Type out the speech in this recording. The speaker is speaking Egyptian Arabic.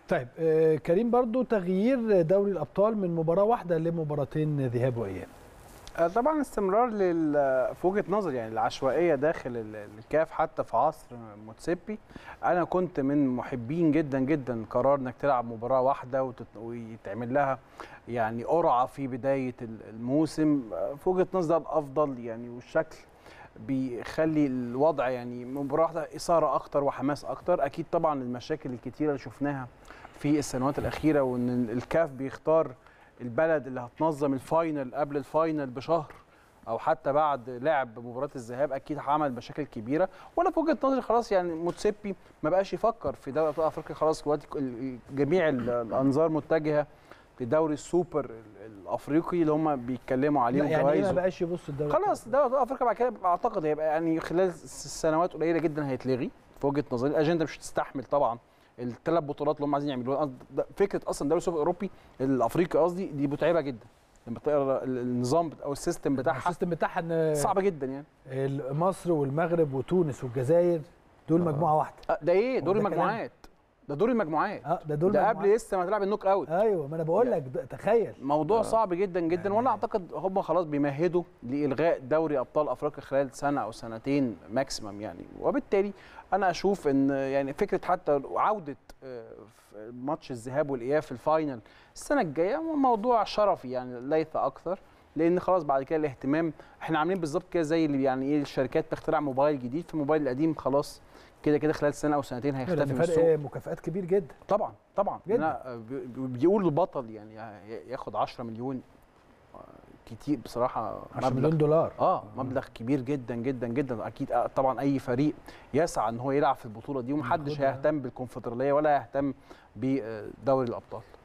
طيب آه كريم برضو تغيير دوري الابطال من مباراه واحده لمباراتين ذهاب واياب آه، طبعا استمرار لل في وجهه نظري يعني العشوائيه داخل ال- الكاف حتى في عصر موتسيبي انا كنت من محبين جدا جدا قرار انك تلعب مباراه واحده وتت- ويتعمل لها يعني قرعه في بدايه ال- الموسم آه، في وجهه نظري ده الافضل يعني والشكل بيخلي الوضع يعني مباراه واحده اثاره اكتر وحماس اكتر اكيد طبعا المشاكل الكتيره اللي شفناها في السنوات الاخيره وان الكاف بيختار البلد اللي هتنظم الفاينل قبل الفاينل بشهر او حتى بعد لعب مباراه الذهاب اكيد عمل مشاكل كبيره وانا في وجهه نظري خلاص يعني موتسيبي ما بقاش يفكر في دوري ابطال افريقيا خلاص دلوقتي ال- جميع ال- الانظار متجهه لدوري السوبر ال- الافريقي اللي هم بيتكلموا عليه لا يعني ايه ما وجوائزه بقاش يبص الدوري خلاص دوري ابطال افريقيا بعد كده اعتقد هيبقى يعني خلال سنوات قليله جدا هيتلغي في وجهه نظري الاجنده مش هتستحمل طبعا الثلاث بطولات اللي هم عايزين يعملوها قصد- ده- فكره اصلا دوري السوبر الاوروبي الافريقي قصدي دي متعبه جدا لما تقرا ال- النظام او السيستم بتاعها السيستم بتاعها ان صعبه جدا يعني مصر والمغرب وتونس والجزائر دول مجموعه واحده آه، ده ايه دور ده كلام. المجموعات ده دور المجموعات اه ده دول ده مجموعات. قبل لسه ما تلعب النوك اوت ايوه ما انا بقول لك ده- تخيل موضوع صعب جدا جدا يعني- وانا اعتقد هم خلاص بيمهدوا لالغاء دوري ابطال افريقيا خلال سنه او سنتين ماكسيمم يعني وبالتالي انا اشوف ان يعني فكره حتى عوده آه، في ماتش الذهاب والاياب في الفاينل السنه الجايه هو موضوع شرفي يعني ليس اكثر لان خلاص بعد كده الاهتمام احنا عاملين بالظبط كده زي اللي يعني ايه الشركات تخترع موبايل جديد في الموبايل القديم خلاص كده كده خلال سنه او سنتين هيختفي لان من السوق فرق مكافآت كبير جدا طبعا طبعا جدا. أنا بي- بيقول البطل يعني ياخد 10 مليون آه، كتير بصراحه 10 مبلغ- مليون دولار اه مبلغ كبير جدا جدا جدا اكيد آه، طبعا اي فريق يسعى ان هو يلعب في البطوله دي ومحدش ياخدها. هيهتم بالكونفدراليه ولا هيهتم بدوري الابطال